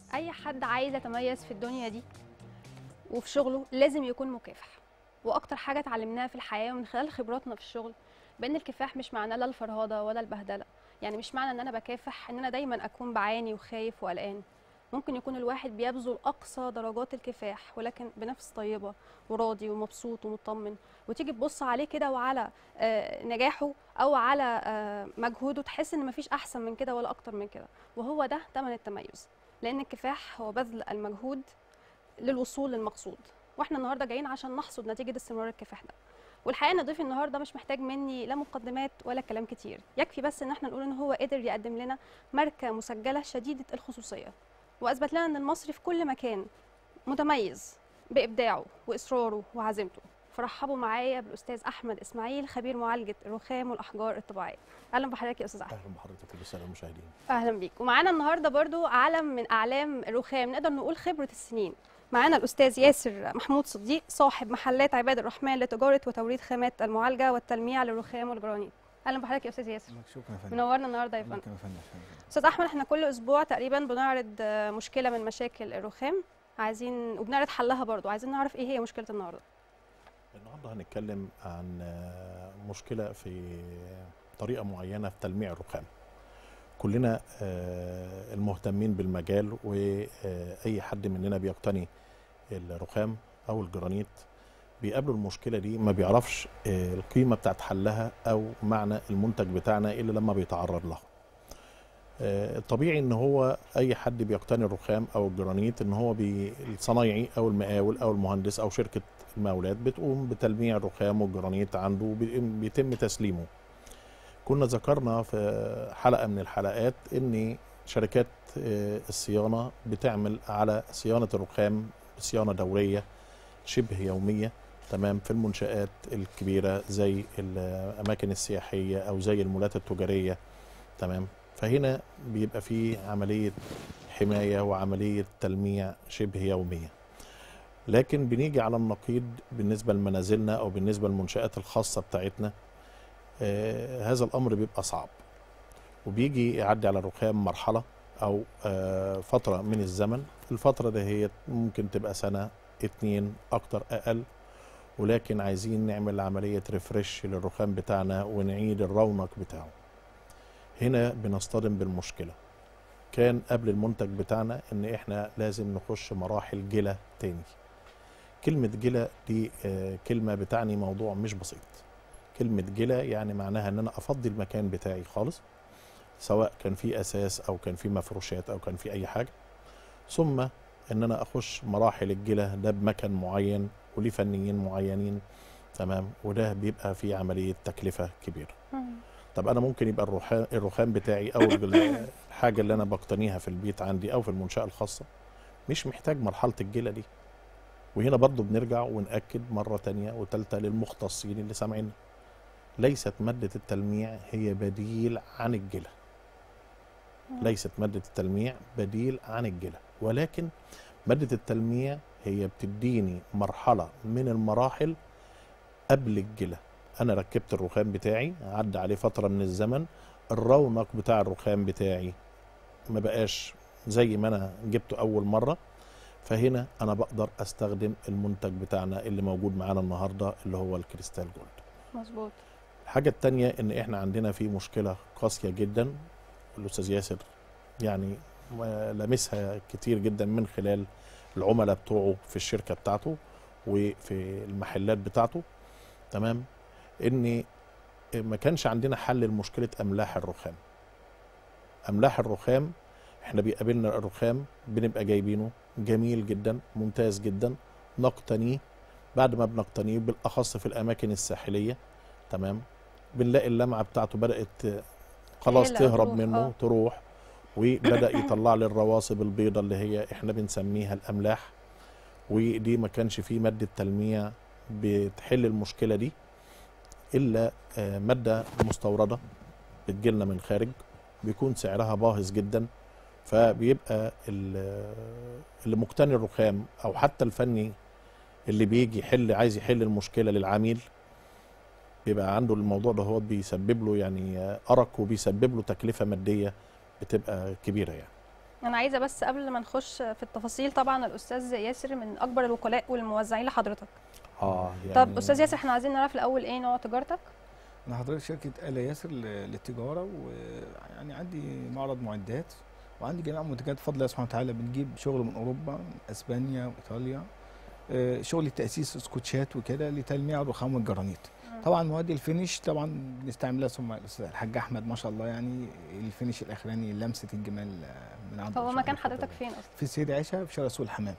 اي حد عايز يتميز في الدنيا دي وفي شغله لازم يكون مكافح واكتر حاجه اتعلمناها في الحياه ومن خلال خبراتنا في الشغل بان الكفاح مش معناه لا الفرهده ولا البهدله يعني مش معنى ان انا بكافح ان انا دايما اكون بعاني وخايف وقلقان ممكن يكون الواحد بيبذل اقصى درجات الكفاح ولكن بنفس طيبه وراضي ومبسوط ومطمن وتيجي تبص عليه كده وعلى آه، نجاحه او على آه، مجهوده تحس ان مفيش احسن من كده ولا اكتر من كده وهو ده ثمن التميز لان الكفاح هو بذل المجهود للوصول للمقصود واحنا النهارده جايين عشان نحصد نتيجه استمرار الكفاح ده والحقيقه ان ضيفي النهارده مش محتاج مني لا مقدمات ولا كلام كتير يكفي بس ان احنا نقول ان هو قدر يقدم لنا ماركه مسجله شديده الخصوصيه واثبت لنا ان المصري في كل مكان متميز بابداعه واصراره وعزيمته فرحبوا معايا بالاستاذ احمد اسماعيل خبير معالجه الرخام والاحجار الطبيعيه اهلا بحضرتك يا استاذ احمد اهلا بحضرتك كل سنه المشاهدين اهلا بيك ومعانا النهارده برضو علم من اعلام الرخام نقدر نقول خبره السنين معانا الاستاذ ياسر محمود صديق صاحب محلات عباد الرحمن لتجاره وتوريد خامات المعالجه والتلميع للرخام والجرانيت اهلا بحضرتك يا استاذ ياسر شكرا يا فندم منورنا النهارده يا الله فندم يكرمك يا فندم استاذ احمد احنا كل اسبوع تقريبا بنعرض آه، مشكله من مشاكل الرخام عايزين وبنعرض حلها برضو عايزين نعرف ايه هي مشكله النهارده النهارده هنتكلم عن آه، مشكله في طريقه معينه في تلميع الرخام كلنا آه، المهتمين بالمجال واي حد مننا بيقتني الرخام او الجرانيت بيقابله المشكله دي ما بيعرفش آه، القيمه بتاعت حلها او معنى المنتج بتاعنا الا لما بيتعرض له آه، الطبيعي ان هو اي حد بيقتني الرخام او الجرانيت ان هو بي- الصنايعي او المقاول او المهندس او شركه المقاولات بتقوم بتلميع الرخام والجرانيت عنده وبي- بيتم تسليمه كنا ذكرنا في حلقه من الحلقات ان شركات آه، الصيانه بتعمل على صيانه الرخام صيانه دوريه شبه يوميه تمام في المنشآت الكبيرة زي الأماكن السياحية أو زي المولات التجارية تمام فهنا بيبقى فيه عملية حماية وعملية تلميع شبه يومية لكن بنيجي على النقيض بالنسبة لمنازلنا أو بالنسبة للمنشآت الخاصة بتاعتنا آه هذا الأمر بيبقى صعب وبيجي يعدي على الرخام مرحلة أو آه فترة من الزمن الفترة ده هي ممكن تبقى سنة اتنين أكتر أقل ولكن عايزين نعمل عملية ريفرش للرخام بتاعنا ونعيد الرونق بتاعه هنا بنصطدم بالمشكلة كان قبل المنتج بتاعنا ان احنا لازم نخش مراحل جلة تاني كلمة جلة دي آه، كلمة بتعني موضوع مش بسيط كلمة جلة يعني معناها ان انا افضي المكان بتاعي خالص سواء كان في اساس او كان في مفروشات او كان في اي حاجة ثم ان انا اخش مراحل الجلة ده بمكان معين وليه فنيين معينين تمام وده بيبقى فيه عملية تكلفة كبيرة طب انا ممكن يبقى الرخام الرخام بتاعي او ال- الحاجه اللي انا بقتنيها في البيت عندي او في المنشاه الخاصه مش محتاج مرحله الجله دي وهنا برضو بنرجع ونأكد مرة تانية وتالتة للمختصين اللي سامعين ليست مادة التلميع هي بديل عن الجلة ليست مادة التلميع بديل عن الجلة ولكن مادة التلميع هي بتديني مرحلة من المراحل قبل الجلة أنا ركبت الرخام بتاعي عدى عليه فترة من الزمن الرونق بتاع الرخام بتاعي ما بقاش زي ما أنا جبته أول مرة فهنا أنا بقدر أستخدم المنتج بتاعنا اللي موجود معانا النهاردة اللي هو الكريستال جولد مظبوط الحاجة التانية إن إحنا عندنا في مشكلة قاسية جدا الأستاذ ياسر يعني ما لامسها كتير جدا من خلال العملاء بتوعه في الشركة بتاعته وفي المحلات بتاعته تمام إن ما كانش عندنا حل لمشكلة أملاح الرخام أملاح الرخام إحنا بيقابلنا الرخام بنبقى جايبينه جميل جدا ممتاز جدا نقتنيه بعد ما بنقتنيه بالأخص في الأماكن الساحلية تمام بنلاقي اللمعه بتاعته بدات خلاص تقلق تهرب تروح، منه آه. تروح وبدا يطلع لي الرواسب البيضاء اللي هي احنا بنسميها الاملاح ودي ما كانش فيه ماده تلميع بتحل المشكله دي الا آه، ماده مستورده بتجيلنا من خارج بيكون سعرها باهظ جدا فبيبقى ال- اللي مقتني الرخام او حتى الفني اللي بيجي يحل عايز يحل المشكله للعميل بيبقى عنده الموضوع ده هو بيسبب له يعني آه، ارق وبيسبب له تكلفه ماديه بتبقى كبيره يعني انا عايزه بس قبل ما نخش في التفاصيل طبعا الاستاذ ياسر من اكبر الوكلاء والموزعين لحضرتك اه يعني طب استاذ ياسر احنا عايزين نعرف الاول ايه نوع تجارتك انا حضرتك شركه آل ياسر ل- للتجاره ويعني عندي معرض معدات وعندي جميع منتجات بفضل الله سبحانه وتعالى بنجيب شغل من اوروبا من اسبانيا وايطاليا آه، شغل تاسيس سكوتشات وكده لتلميع الرخام والجرانيت طبعا مواد الفينش طبعا بنستعملها ثم الاستاذ الحاج احمد ما شاء الله يعني الفينش الاخراني لمسه الجمال آه، من عنده هو ما شاء مكان الله. حضرتك فين اصلا في السيد عيشه في شارع سوق الحمام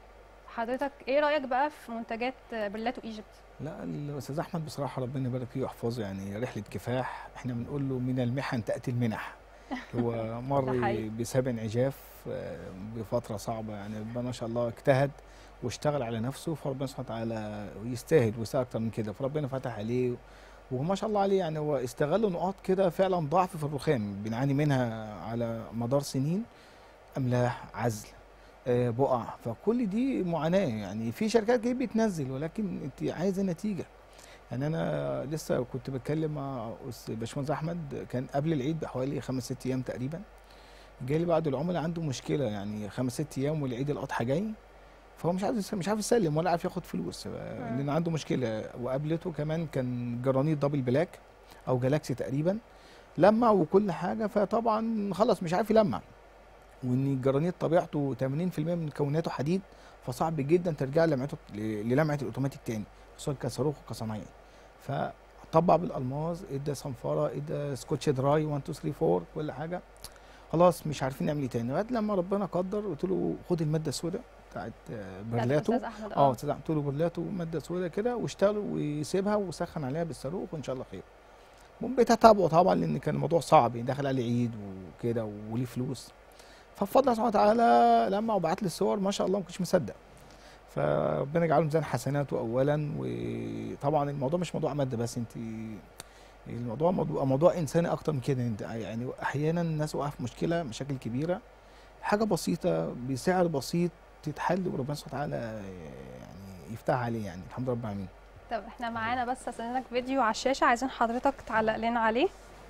حضرتك ايه رايك بقى في منتجات برلاتو ايجيبت لا الاستاذ احمد بصراحه ربنا يبارك فيه ويحفظه يعني رحله كفاح احنا بنقول له من المحن تاتي المنح هو ده مر حقيقي. بسبع انعجاف آه، بفتره صعبه يعني ربنا ما شاء الله اجتهد واشتغل على نفسه فربنا سبحانه وتعالى يستاهل ويستاهل اكتر من كده فربنا فتح عليه وما شاء الله عليه يعني هو استغل نقاط كده فعلا ضعف في الرخام بنعاني منها على مدار سنين املاح عزل آه، بقع فكل دي معاناه يعني في شركات كتير بتنزل ولكن انت عايزه نتيجه يعني انا لسه كنت بتكلم مع أستاذ باشمهندس احمد كان قبل العيد بحوالي خمس ست ايام تقريبا جالي بعض العملاء عنده مشكله يعني خمس ست ايام والعيد الاضحى جاي فهو مش عارف مش عارف يسلم ولا عارف ياخد فلوس لان عنده مشكله وقابلته كمان كان جرانيت دبل بلاك او جالاكسي تقريبا لمع وكل حاجه فطبعا خلاص مش عارف يلمع وان الجرانيت طبيعته 80% من مكوناته حديد فصعب جدا ترجع لمعته للمعه الاوتوماتيك تاني خصوصا كصاروخ وكصنايعي فطبع بالالماظ ادى صنفره ادى سكوتش دراي 1 2 3 4 كل حاجه خلاص مش عارفين نعمل ايه تاني لغايه لما ربنا قدر قلت له خد الماده السوداء بتاعت آه، بتاعت برلاتو الاستاذ احمد اه اه استاذ قلت له برلاتو ماده سوداء كده واشتغل ويسيبها وسخن عليها بالصاروخ وان شاء الله خير المهم بقيت اتابعه طبعا لان كان الموضوع صعب يعني داخل عليه عيد وكده وليه فلوس فبفضل الله سبحانه وتعالى لما وبعت لي الصور ما شاء الله ما كنتش مصدق فربنا يجعله ميزان حسناته اولا وطبعا الموضوع مش موضوع ماده بس انت الموضوع موضوع موضوع انساني اكتر من كده انت يعني احيانا الناس واقعه في مشكله مشاكل كبيره حاجه بسيطه بسعر بسيط تتحل وربنا سبحانه وتعالى يعني يفتح عليه يعني الحمد لله رب العالمين طب احنا معانا بس هسيبلك فيديو على الشاشه عايزين حضرتك تعلق لنا عليه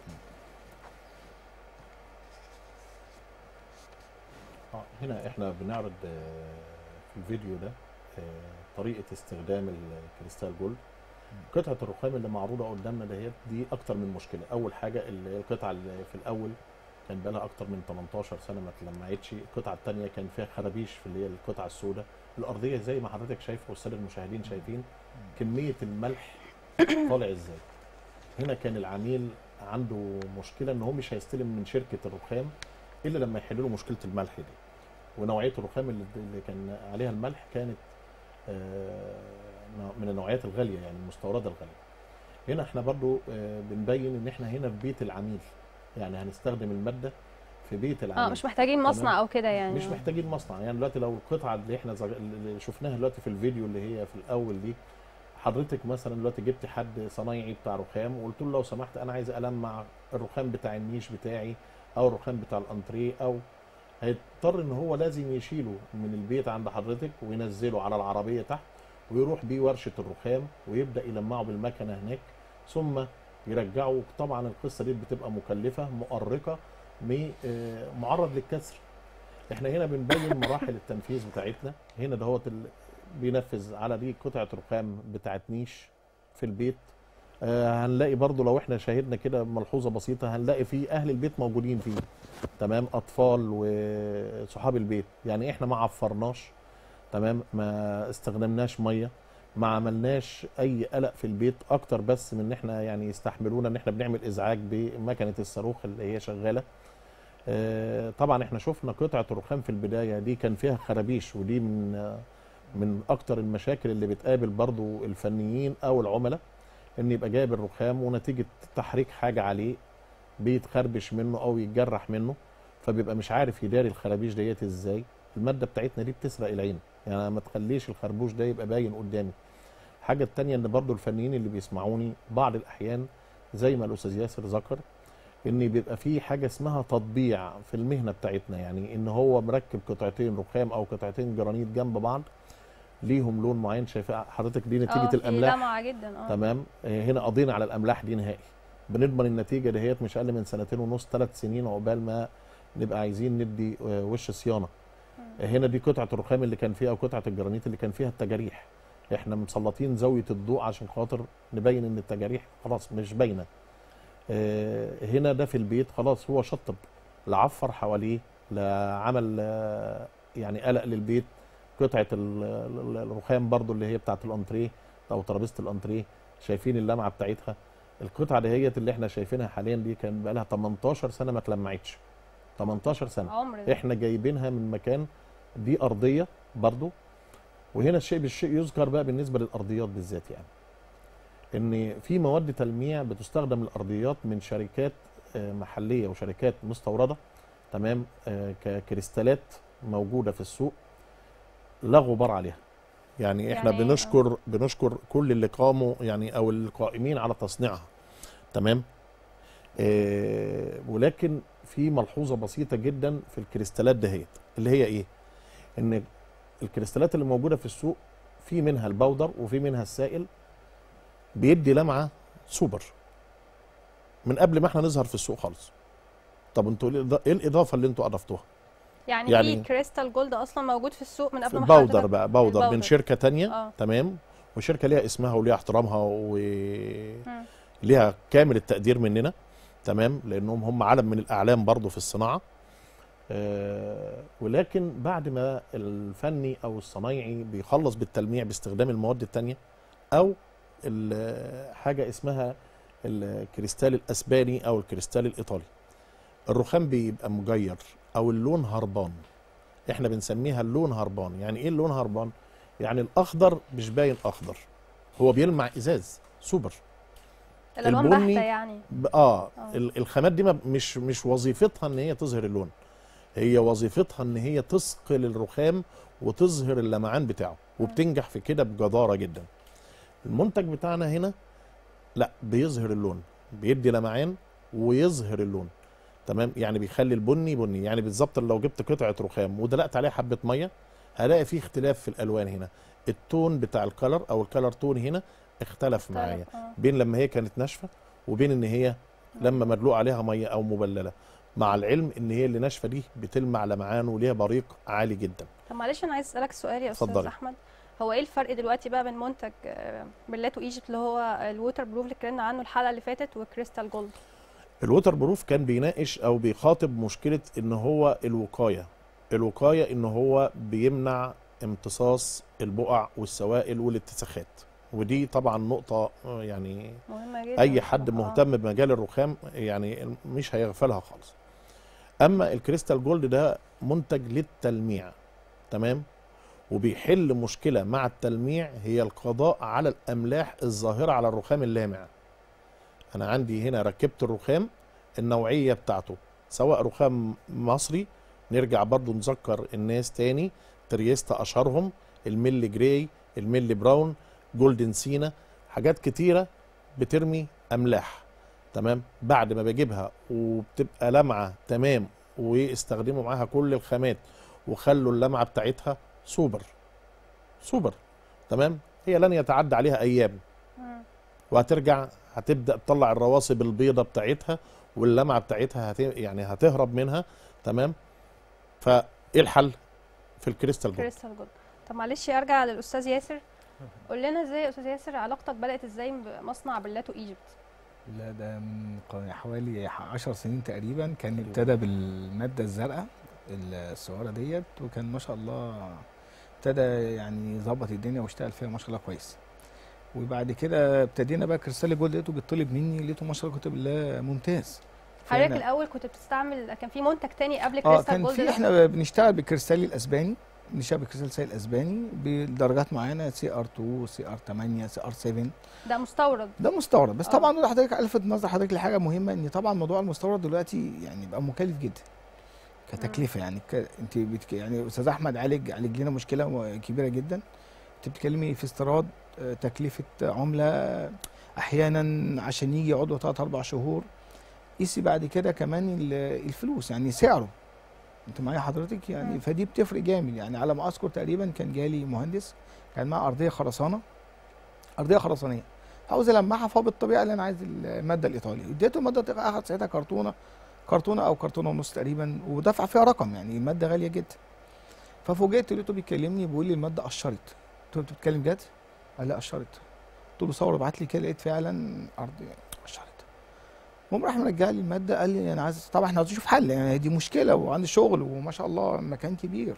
آه، هنا احنا بنعرض آه، في الفيديو ده آه، طريقه استخدام الكريستال جولد قطعه الرخام اللي معروضه قدامنا دهيت دي اكتر من مشكله اول حاجه اللي هي القطعه اللي في الاول كان بقالها اكتر من 18 سنه ما اتلمعتش القطعه الثانيه كان فيها خرابيش في اللي هي القطعه السوداء الارضيه زي ما حضرتك شايف والساده المشاهدين شايفين كميه الملح طالع ازاي هنا كان العميل عنده مشكله ان هو مش هيستلم من شركه الرخام الا لما يحل له مشكله الملح دي ونوعيه الرخام اللي, اللي كان عليها الملح كانت آه، من النوعيات الغاليه يعني المستورده الغاليه هنا احنا برضو آه، بنبين ان احنا هنا في بيت العميل يعني هنستخدم الماده في بيت العميل اه مش محتاجين مصنع او كده يعني مش محتاجين مصنع يعني دلوقتي لو القطعه اللي احنا زغ... اللي شفناها دلوقتي في الفيديو اللي هي في الاول دي حضرتك مثلا دلوقتي جبت حد صنايعي بتاع رخام وقلت له لو سمحت انا عايز المع الرخام بتاع النيش بتاعي او الرخام بتاع الانتريه او هيضطر ان هو لازم يشيله من البيت عند حضرتك وينزله على العربيه تحت ويروح بيه ورشه الرخام ويبدا يلمعه بالمكنه هناك ثم يرجعه طبعا القصه دي بتبقى مكلفه مؤرقه م- آه، معرض للكسر احنا هنا بنبين مراحل التنفيذ بتاعتنا هنا دهوت ال... بينفذ على دي قطعه رخام بتاعت نيش في البيت آه هنلاقي برضو لو احنا شاهدنا كده ملحوظه بسيطه هنلاقي في اهل البيت موجودين فيه تمام اطفال وصحاب البيت يعني احنا ما عفرناش تمام ما استخدمناش ميه ما عملناش اي قلق في البيت اكتر بس من ان احنا يعني يستحملونا ان احنا بنعمل ازعاج بمكنه الصاروخ اللي هي شغاله آه، طبعا احنا شفنا قطعه الرخام في البدايه دي كان فيها خرابيش ودي من آه، من اكتر المشاكل اللي بتقابل برضو الفنيين او العملاء ان يبقى جايب الرخام ونتيجه تحريك حاجه عليه بيتخربش منه او يتجرح منه فبيبقى مش عارف يداري الخرابيش ديت ازاي الماده بتاعتنا دي بتسرق العين يعني ما تخليش الخربوش ده يبقى باين قدامي الحاجه التانية ان برضو الفنيين اللي بيسمعوني بعض الاحيان زي ما الاستاذ ياسر ذكر ان بيبقى في حاجه اسمها تطبيع في المهنه بتاعتنا يعني ان هو مركب قطعتين رخام او قطعتين جرانيت جنب بعض ليهم لون معين شايف حضرتك دي اه نتيجه في الاملاح لمعه جدا اه تمام آه، هنا قضينا على الاملاح دي نهائي بنضمن النتيجه دهيت مش اقل من سنتين ونص ثلاث سنين عقبال ما نبقى عايزين ندي آه، وش صيانه مم. هنا دي قطعه الرخام اللي كان فيها او قطعه الجرانيت اللي كان فيها التجاريح احنا مسلطين زاويه الضوء عشان خاطر نبين ان التجاريح خلاص مش باينه آه، هنا ده في البيت خلاص هو شطب لا عفر حواليه لا عمل آه، يعني قلق للبيت قطعه ال- ال- الرخام برضو اللي هي بتاعه الانتريه او ترابيزه الانتريه شايفين اللمعه بتاعتها القطعه دهيت اللي احنا شايفينها حاليا دي كان بقى لها 18 سنه ما اتلمعتش 18 سنه عمر ده. احنا جايبينها من مكان دي ارضيه برضو وهنا الشيء بالشيء يذكر بقى بالنسبه للارضيات بالذات يعني ان في مواد تلميع بتستخدم الارضيات من شركات آه، محليه وشركات مستورده تمام آه، ككريستالات موجوده في السوق لا غبار عليها يعني احنا يعني- بنشكر بنشكر كل اللي قاموا يعني او القائمين على تصنيعها تمام آه ولكن في ملحوظه بسيطه جدا في الكريستالات دهيت اللي هي ايه ان الكريستالات اللي موجوده في السوق في منها البودر وفي منها السائل بيدي لمعه سوبر من قبل ما احنا نظهر في السوق خالص طب انتوا ايه الإضا- إيه الاضافه اللي انتوا اضفتوها يعني, يعني- في كريستال جولد اصلا موجود في السوق من قبل ما بودر حضرتك- بقى بودر من البودر. شركه تانية اه تمام وشركه ليها اسمها وليها احترامها مم. وليها كامل التقدير مننا تمام لانهم هم علم من الاعلام برضو في الصناعه آه ولكن بعد ما الفني او الصنايعي بيخلص بالتلميع باستخدام المواد التانية او ال- حاجه اسمها الكريستال الاسباني او الكريستال الايطالي الرخام بيبقى مجير او اللون هربان احنا بنسميها اللون هربان يعني ايه اللون هربان يعني الاخضر مش باين اخضر هو بيلمع ازاز سوبر الالوان البني- باهته يعني ب- اه آه. ال- الخامات دي ما- مش مش وظيفتها ان هي تظهر اللون هي وظيفتها ان هي تثقل الرخام وتظهر اللمعان بتاعه وبتنجح في كده بجداره جدا المنتج بتاعنا هنا لا بيظهر اللون بيدي لمعان ويظهر اللون تمام يعني بيخلي البني بني يعني بالظبط لو جبت قطعه رخام ودلقت عليها حبه ميه هلاقي فيه اختلاف في الالوان هنا التون بتاع الكلر او الكلر تون هنا اختلف معايا آه. بين لما هي كانت ناشفه وبين ان هي لما مدلوق عليها ميه او مبلله مع العلم ان هي اللي ناشفه دي بتلمع لمعان وليها بريق عالي جدا طب معلش انا عايز اسالك سؤال يا استاذ اتفضلي. احمد هو ايه الفرق دلوقتي بقى بين منتج آه، برلاتو ايجيبت اللي هو الووتر بروف اللي اتكلمنا عنه الحلقه اللي فاتت وكريستال جولد الووتر بروف كان بيناقش او بيخاطب مشكله ان هو الوقايه الوقايه ان هو بيمنع امتصاص البقع والسوائل والاتساخات ودي طبعا نقطه آه، يعني مهمه جدا اي حد بصراحة. مهتم بمجال الرخام يعني مش هيغفلها خالص اما الكريستال جولد ده منتج للتلميع تمام وبيحل مشكله مع التلميع هي القضاء على الاملاح الظاهره على الرخام اللامع انا عندي هنا ركبت الرخام النوعيه بتاعته سواء رخام مصري نرجع برضو نذكر الناس تاني تريستا اشهرهم الميل جراي الميل براون جولدن سينا حاجات كتيره بترمي املاح تمام بعد ما بجيبها وبتبقى لمعه تمام واستخدموا معاها كل الخامات وخلوا اللمعه بتاعتها سوبر سوبر تمام هي لن يتعدى عليها ايام مم. وهترجع هتبدا تطلع الرواسب البيضه بتاعتها واللمعه بتاعتها هت... يعني هتهرب منها تمام فايه الحل في الكريستال جولد كريستال جولد طب معلش ارجع للاستاذ ياسر قول لنا ازاي يا استاذ ياسر علاقتك بدات ازاي بمصنع برلاتو ايجيبت لا ده من ق- حوالي 10 سنين تقريبا كان تقريباً. ابتدى بالماده الزرقاء الصغيره ديت وكان ما شاء الله ابتدى يعني يظبط الدنيا واشتغل فيها ما شاء الله كويس وبعد كده ابتدينا بقى كريستال جولد لقيته بيطلب مني لقيته ما شاء الله كتب الله ممتاز حضرتك فأنا- الاول كنت بتستعمل كان في منتج تاني قبل اه كريستال كان جولد في ده؟ احنا بنشتغل بالكريستال الاسباني بنشتغل بالكريستال السائل الاسباني بدرجات معينه سي ار 2 سي ار 8 سي ار 7 ده مستورد ده مستورد بس آه. طبعا دول حضرتك الفت نظر حضرتك لحاجه مهمه ان طبعا موضوع المستورد دلوقتي يعني بقى مكلف جدا كتكلفه يعني ك... انت بتك... يعني استاذ احمد عالج عالج لنا مشكله م- كبيره جدا انت بتتكلمي في استيراد آه، تكلفه عمله آه، احيانا عشان يجي عضو 3 4 شهور قيسي بعد كده كمان ال- الفلوس يعني سعره انت معايا حضرتك يعني مم. فدي بتفرق جامد يعني على ما اذكر تقريبا كان جالي مهندس كان معاه ارضيه خرسانه ارضيه خرسانيه عاوز المعها فبالطبيعه اللي انا عايز الماده الايطالي اديته الماده الإيطالية، اخد ساعتها كرتونه كرتونه او كرتونه ونص تقريبا ودفع فيها رقم يعني الماده غاليه جدا ففوجئت لقيته بيكلمني بيقول لي الماده قشرت قلت له انت بتتكلم جد؟ قال لي قشرت قلت له صور ابعت لي كده لقيت فعلا ارض قشرت المهم راح مرجع لي الماده قال لي انا عايز طبعا احنا عايزين نشوف حل يعني دي مشكله وعندي شغل وما شاء الله مكان كبير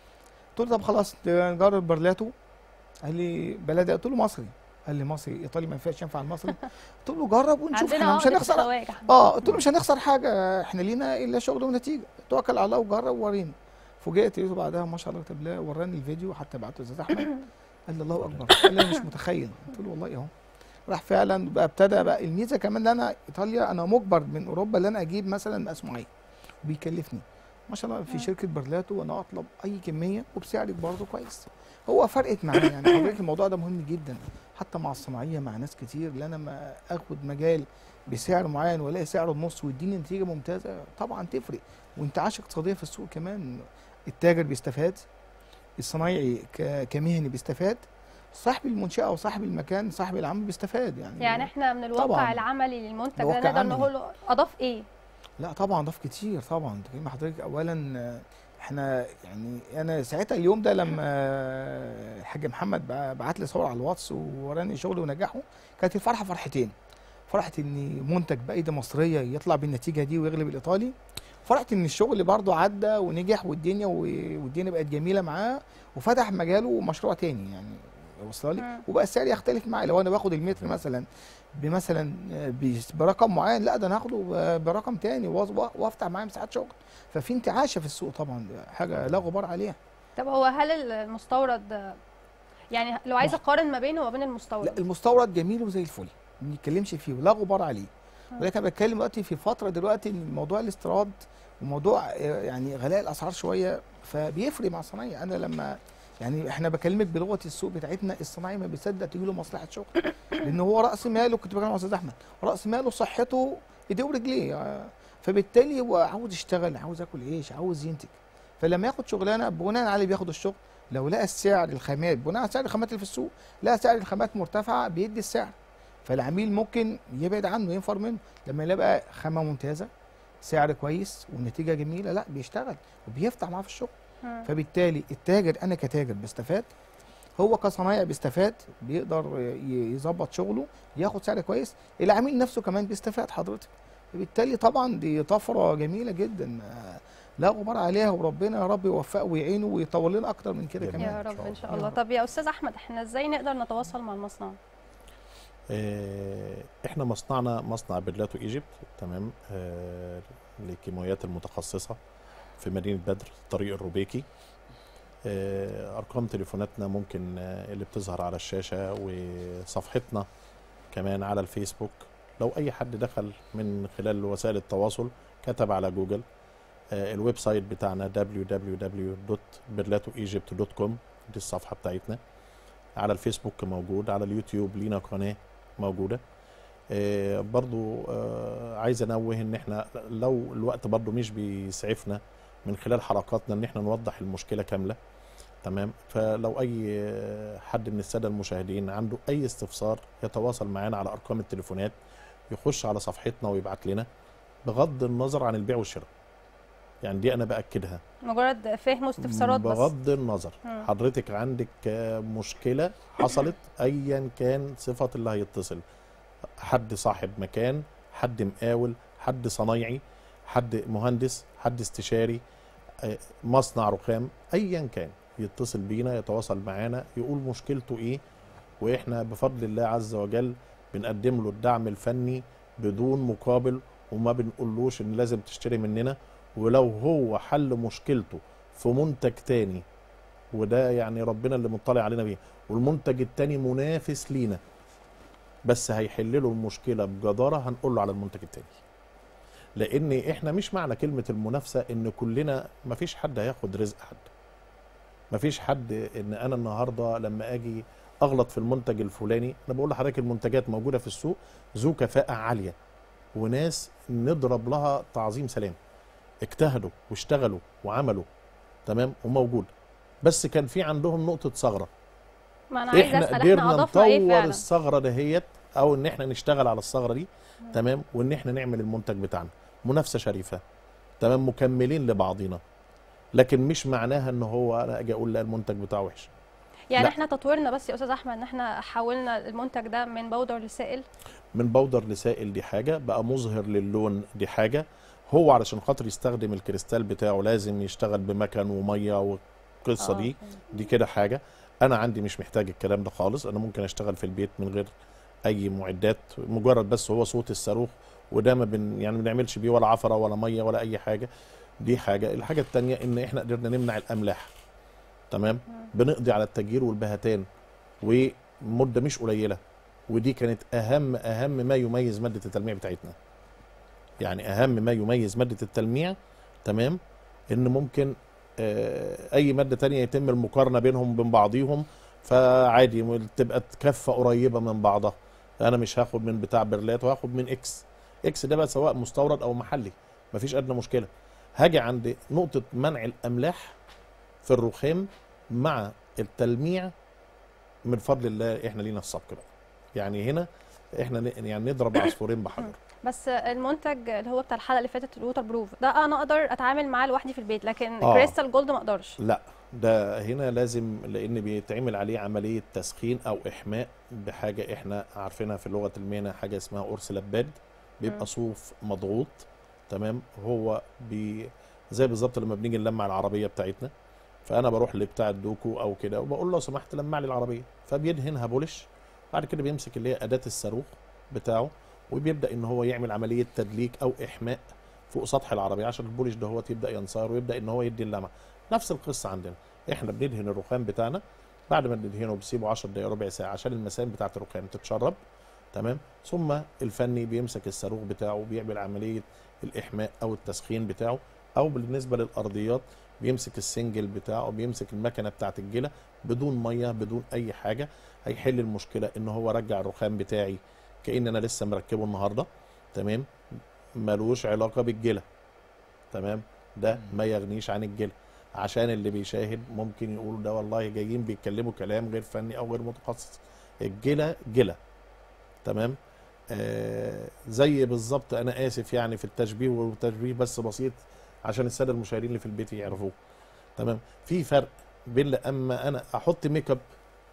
قلت له طب خلاص نجرب برلاتو قال لي بلدي قلت له مصري قال لي مصري ايطالي ما ينفعش ينفع المصري قلت له جرب ونشوف عندنا احنا مش عقدة هنخسر الخواجة. اه قلت له مش هنخسر حاجه احنا لينا الا شغل ونتيجه توكل على الله وجرب وورينا فوجئت لقيته بعدها ما شاء الله كتب الله وراني الفيديو حتى بعته لاستاذ احمد قال لي الله اكبر قال لي انا مش متخيل قلت له والله اهو راح فعلا بقى ابتدى بقى الميزه كمان ان انا ايطاليا انا مجبر من اوروبا ان انا اجيب مثلا مقاس معين وبيكلفني ما شاء الله في مم. شركه برلاتو وانا اطلب اي كميه وبسعر برضه كويس هو فرقت معايا يعني حضرتك الموضوع ده مهم جدا حتى مع الصناعيه مع ناس كتير ان انا ما اخد مجال بسعر معين والاقي سعره النص ويديني نتيجه ممتازه طبعا تفرق وانتعاش اقتصاديه في السوق كمان التاجر بيستفاد الصنايعي ك- كمهني بيستفاد صاحب المنشاه او صاحب المكان صاحب العمل بيستفاد يعني يعني احنا من الواقع طبعاً. العملي للمنتج ده الواقع نقدر عملي. نقول له اضاف ايه؟ لا طبعا ضاف كتير طبعا انت كلمة حضرتك اولا آه، احنا يعني انا ساعتها اليوم ده لما آه، الحاج محمد بع- بعت لي صور على الواتس ووراني شغلي ونجاحه كانت الفرحه فرحتين فرحه ان منتج بايده مصريه يطلع بالنتيجه دي ويغلب الايطالي فرحه ان الشغل برضه عدى ونجح والدنيا و- والدنيا بقت جميله معاه وفتح مجاله مشروع تاني يعني وصل لي مم. وبقى السعر يختلف معايا لو انا باخد المتر مثلا بمثلا آه، بس- برقم معين لا ده انا هاخده ب- برقم تاني وأظ- وافتح معاه مساحات شغل ففي انتعاشه في السوق طبعا دي حاجه لا غبار عليها طب هو هل المستورد يعني لو عايز اقارن ما بينه وما بين لا المستورد المستورد جميل وزي الفل ما بنتكلمش فيه ولا غبار عليه مم. ولكن انا بتكلم دلوقتي في فتره دلوقتي ان موضوع الاستيراد وموضوع آه، يعني غلاء الاسعار شويه فبيفرق مع الصنايعي انا لما يعني احنا بكلمك بلغه السوق بتاعتنا الصناعي ما بيصدق تجي له مصلحه شغل لان هو راس ماله كنت بكلم مع استاذ احمد راس ماله صحته ايديه ورجليه آه، فبالتالي هو عاوز يشتغل عاوز ياكل عيش عاوز ينتج فلما ياخد شغلانه بناء على اللي بياخد الشغل لو لقى السعر الخامات بناء على سعر الخامات اللي في السوق لقى سعر الخامات مرتفع بيدي السعر فالعميل ممكن يبعد عنه ينفر منه لما يلاقي خامه ممتازه سعر كويس والنتيجه جميله لا بيشتغل وبيفتح معاه في الشغل مم. فبالتالي التاجر انا كتاجر بستفاد هو كصنايعي بيستفاد بيقدر ي- يظبط شغله ياخد سعر كويس العميل نفسه كمان بيستفاد حضرتك فبالتالي طبعا دي طفره جميله جدا آه، لا غبار عليها وربنا يا رب يوفقه ويعينه ويطول لنا اكتر من كده جميل. كمان يا إن رب شاء ان شاء الله. الله طب يا استاذ احمد احنا ازاي نقدر نتواصل مع المصنع آه، احنا مصنعنا مصنع برلاتو ايجيبت تمام آه، للكيماويات المتخصصه في مدينه بدر طريق الروبيكي آه، ارقام تليفوناتنا ممكن آه، اللي بتظهر على الشاشه وصفحتنا كمان على الفيسبوك لو اي حد دخل من خلال وسائل التواصل كتب على جوجل آه، الويب سايت بتاعنا www.berlatoegypt.com دي الصفحه بتاعتنا على الفيسبوك موجود على اليوتيوب لينا قناه موجوده آه، برضو آه، عايز انوه ان احنا لو الوقت برضو مش بيسعفنا من خلال حلقاتنا ان احنا نوضح المشكله كامله تمام فلو اي آه، حد من الساده المشاهدين عنده اي استفسار يتواصل معنا على ارقام التليفونات يخش على صفحتنا ويبعت لنا بغض النظر عن البيع والشراء يعني دي انا باكدها مجرد فهم واستفسارات بس بغض النظر مم. حضرتك عندك آه، مشكله حصلت ايا كان صفه اللي هيتصل حد صاحب مكان حد مقاول حد صنايعي حد مهندس حد استشاري آه، مصنع رخام ايا كان يتصل بينا يتواصل معانا يقول مشكلته ايه واحنا بفضل الله عز وجل بنقدم له الدعم الفني بدون مقابل وما بنقولوش ان لازم تشتري مننا ولو هو حل مشكلته في منتج تاني وده يعني ربنا اللي مطلع علينا بيه والمنتج التاني منافس لينا بس هيحل له المشكله بجداره هنقول له على المنتج التاني لان احنا مش معنى كلمه المنافسه ان كلنا مفيش حد هياخد رزق حد مفيش حد ان انا النهارده لما اجي اغلط في المنتج الفلاني انا بقول لحضرتك المنتجات موجوده في السوق ذو كفاءه عاليه وناس نضرب لها تعظيم سلام اجتهدوا واشتغلوا وعملوا تمام وموجود بس كان في عندهم نقطه ثغره ما انا عايز احنا اسال احنا قدرنا اضفنا ايه نطور فعلا الثغره دهيت او ان احنا نشتغل على الثغره دي تمام وان احنا نعمل المنتج بتاعنا منافسه شريفه تمام مكملين لبعضنا لكن مش معناها ان هو انا اجي اقول لا المنتج بتاعه وحش يعني لا. احنا تطويرنا بس يا استاذ احمد ان احنا حولنا المنتج ده من بودر لسائل من بودر لسائل دي حاجه بقى مظهر للون دي حاجه هو علشان خاطر يستخدم الكريستال بتاعه لازم يشتغل بمكن وميه والقصه آه. دي دي كده حاجه انا عندي مش محتاج الكلام ده خالص انا ممكن اشتغل في البيت من غير اي معدات مجرد بس هو صوت الصاروخ وده ما بن يعني ما بنعملش بيه ولا عفره ولا ميه ولا اي حاجه دي حاجه الحاجه التانية ان احنا قدرنا نمنع الاملاح تمام بنقضي على التجير والبهتان ومده مش قليله ودي كانت اهم اهم ما يميز ماده التلميع بتاعتنا يعني اهم ما يميز ماده التلميع تمام ان ممكن آه، اي ماده تانية يتم المقارنه بينهم وبين بعضيهم فعادي م- تبقى كفه قريبه من بعضها انا مش هاخد من بتاع برلات وهاخد من اكس اكس ده بقى سواء مستورد او محلي مفيش ادنى مشكله هاجي عند نقطه منع الاملاح في الرخام مع التلميع من فضل الله احنا لينا السبق بقى يعني هنا احنا ن- يعني نضرب عصفورين بحجر بس المنتج اللي هو بتاع الحلقه اللي فاتت الووتر بروف ده انا اقدر اتعامل معاه لوحدي في البيت لكن آه. كريستال جولد ما اقدرش لا ده هنا لازم لان بيتعمل عليه عمليه تسخين او احماء بحاجه احنا عارفينها في لغه المهنه حاجه اسمها قرص لباد مم. بيبقى صوف مضغوط تمام هو بي زي بالظبط لما بنيجي نلمع العربيه بتاعتنا فانا بروح لبتاع الدوكو او كده وبقول له لو سمحت لمع لي العربيه فبيدهنها بولش بعد كده بيمسك اللي هي اداه الصاروخ بتاعه وبيبدا ان هو يعمل عمليه تدليك او احماء فوق سطح العربيه عشان البولش ده هو يبدا ينصهر ويبدا ان هو يدي اللمعه نفس القصه عندنا احنا بندهن الرخام بتاعنا بعد ما ندهنه بنسيبه 10 دقائق ربع ساعه عشان المسام بتاعه الرخام تتشرب تمام ثم الفني بيمسك الصاروخ بتاعه وبيعمل عمليه الاحماء او التسخين بتاعه او بالنسبه للارضيات بيمسك السنجل بتاعه بيمسك المكنه بتاعه الجله بدون ميه بدون اي حاجه هيحل المشكله ان هو رجع الرخام بتاعي كأن انا لسه مركبه النهارده تمام ملوش علاقه بالجله تمام ده ما يغنيش عن الجله عشان اللي بيشاهد ممكن يقول ده والله جايين بيتكلموا كلام غير فني او غير متخصص الجله جله تمام آه زي بالظبط انا اسف يعني في التشبيه والتشبيه بس بسيط عشان الساده المشاهدين اللي في البيت يعرفوه تمام في فرق بين لما انا احط ميك اب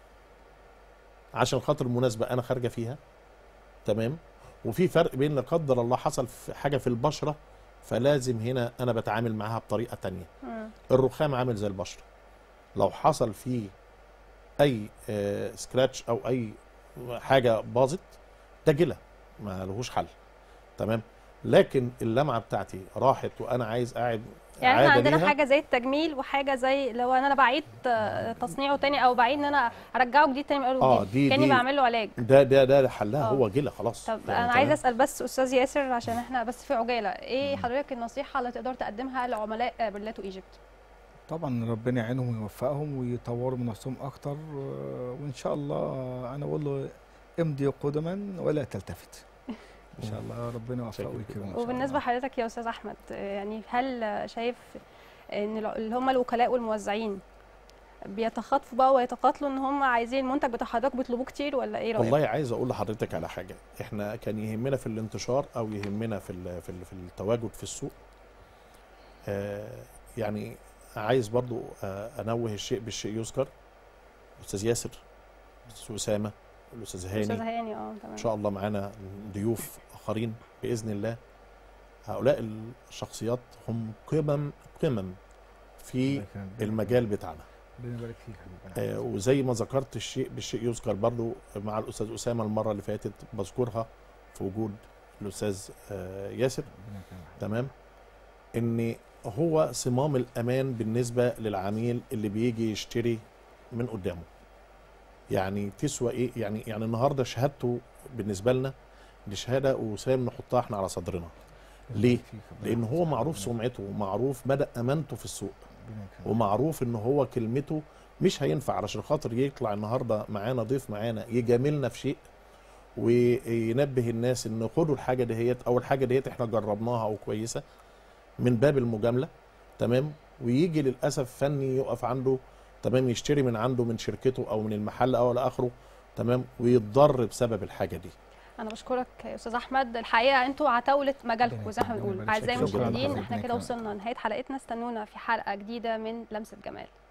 عشان خاطر مناسبه انا خارجه فيها تمام وفي فرق بين لا قدر الله حصل في حاجه في البشره فلازم هنا انا بتعامل معاها بطريقه تانية مم. الرخام عامل زي البشره لو حصل فيه اي آه سكراتش او اي حاجه باظت ده جله ما لهوش حل تمام لكن اللمعه بتاعتي راحت وانا عايز قاعد يعني احنا عادة عندنا ليها. حاجه زي التجميل وحاجه زي لو انا بعيد آه، تصنيعه تاني او بعيد ان انا ارجعه جديد تاني من اول اه وجديد دي كاني دي بعمل له علاج ده ده ده حلها آه. هو جله خلاص طب يعني انا تمام؟ عايزه اسال بس استاذ ياسر عشان احنا بس في عجاله ايه حضرتك النصيحه اللي تقدر تقدمها لعملاء برلاتو ايجيبت طبعا ربنا يعينهم ويوفقهم ويطوروا من نفسهم اكتر آه، وان شاء الله انا اقول له امضي قدما ولا تلتفت ان شاء الله ربنا شكراً يوفقه جداً. ويكرمه إن شاء وبالنسبه الله. لحضرتك يا استاذ احمد آه، يعني هل شايف ان الع- اللي هم الوكلاء والموزعين بيتخاطفوا بقى ويتقاتلوا ان هم عايزين المنتج بتاع حضرتك بيطلبوه كتير ولا ايه رايك؟ والله عايز اقول لحضرتك على حاجه احنا كان يهمنا في الانتشار او يهمنا في ال في, ال في التواجد في السوق آه يعني عايز برضو آه انوه الشيء بالشيء يذكر الاستاذ ياسر الاستاذ اسامه الاستاذ استاذ هاني هاني اه تمام ان شاء الله معانا ضيوف اخرين باذن الله هؤلاء الشخصيات هم قمم قمم في ربنا يكرمك. المجال بتاعنا ربنا يبارك فيك حبيبي آه، وزي ما ذكرت الشيء بالشيء يذكر برضو مع الاستاذ اسامه المره اللي فاتت بذكرها في وجود الاستاذ آه، ياسر ربنا يكرمك. تمام ان هو صمام الامان بالنسبه للعميل اللي بيجي يشتري من قدامه يعني تسوى ايه يعني يعني النهارده شهادته بالنسبه لنا دي شهاده وسام نحطها احنا على صدرنا ليه؟ يبارك فيك. ربنا لان هو يحفظك. معروف ربنا سمعته ومعروف مدى امانته في السوق ربنا يكرمك. ومعروف ان هو كلمته مش هينفع علشان خاطر يطلع النهارده معانا ضيف معانا يجاملنا في شيء وينبه الناس ان خدوا الحاجه دهيت او الحاجه ديت احنا جربناها او كويسه من باب المجامله تمام ويجي للاسف فني يقف عنده تمام يشتري من عنده من شركته او من المحل او الى اخره تمام ويتضر بسبب الحاجه دي انا بشكرك يا استاذ احمد الحقيقه انتوا عتاوله مجالكم زي ما احنا ربنا بنقول يبارك اعزائي فيك. شكراً المشاهدين لحضرتك. احنا كده وصلنا لنهايه حلقتنا استنونا في حلقه جديده من لمسه جمال